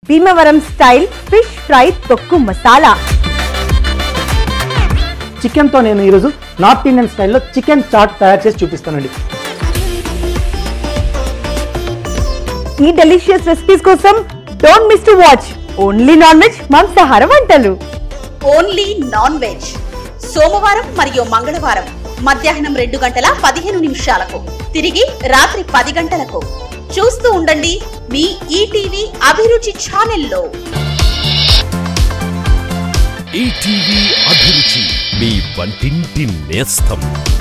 Bhimavaram style fish fry తొక్కు మసాలా చికెన్తో నేను ఈరోజు నార్త్ ఇండియన్ స్టైల్లో చికెన్ చాట్ తయారు చేసి చూపిస్తానండి ఈ డెలిషియస్ రెసిపీస్ కోసం don't miss to watch only non veg మాంసాహార వంటలు ఓన్లీ నాన్ వెజ్ సోమవారం మరియు మంగళవారం మధ్యాహ్నం రెండు గంటల పదిహేను నిమిషాలకు తిరిగి రాత్రి పది గంటలకు చూస్తూ ఉండండి మీ ఈటీవీ అభిరుచి ఛానల్లో ఈటీవీ అభిరుచి మీ వంటింటి నేస్తం